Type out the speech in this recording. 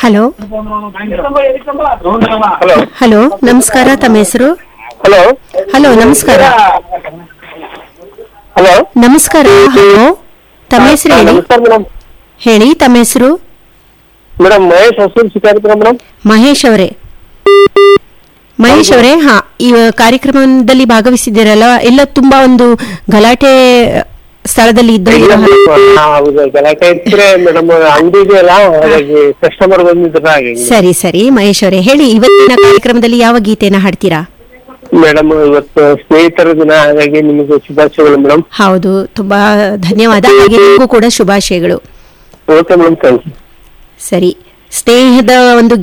hello hello hello ನಮಸ್ಕಾರ ತಮ್ಮ ಹೆಸರು ಹಲೋ ಹಲೋ ನಮಸ್ಕಾರ ಹಲೋ ನಮಸ್ಕಾರ ಹಲೋ ತಮ್ಮ ಹೆಸರು ಹೇಳಿ ನಮಸ್ಕಾರ ಮೇಡಮ್ ಹೇಳಿ ತಮ್ಮ ಹೆಸರು ಮೇಡಮ್ ಮಹೇಶ್ ಹಸೂರ್ ಶಿಕಾರಿಪುರ ಮೇಡಮ್ ಮಹೇಶ್ ಅವರೇ ಮಹೇಶ್ ಅವರೇ ಹಾ ಈ ಕಾರ್ಯಕ್ರಮದಲ್ಲಿ ಭಾಗವಹಿಸಿದ್ದೀರಲ್ಲ ಎಲ್ಲ ತುಂಬಾ ಒಂದು ಗಲಾಟೆ ಸ್ಥಳದಲ್ಲಿ ಇದ್ದ ಹಾ, ಹೌದು ಗಲಾಟೆ ಇದ್ರೆ ಮೇಡಮ್ ಅಂಗಡಿ ಇದೆಯಲ್ಲ ಹಾಗಾಗಿ ಕಸ್ಟಮರ್ ಬಂದಿದ್ರ ಹಾಗಾಗಿ ಸರಿ ಸರಿ ಮಹೇಶ್ ಅವರೇ ಹೇಳಿ ಇವತ್ತಿನ ಕಾರ್ಯಕ್ರಮದಲ್ಲಿ ಯಾವ ಗೀತೆನ ಹಾಡ್ತೀರಾ ಮೇಡಮ್ ಇವತ್ತು ಸ್ನೇಹಿತರ ದಿನ ಹಾಗಾಗಿ ನಿಮಗೆ ಶುಭಾಶಯಗಳು ಮೇಡಮ್ ಹೌದು ತುಂಬಾ ಧನ್ಯವಾದ ಹಾಗೆ ನಿಮಗೂ ಕೂಡ ಶುಭಾಶಯಗಳು ಓಕೆ ಮೇಡಮ್ ಥ್ಯಾಂಕ್ ಯು ಸರಿ ಸ್ನೇಹದ ಒಂದು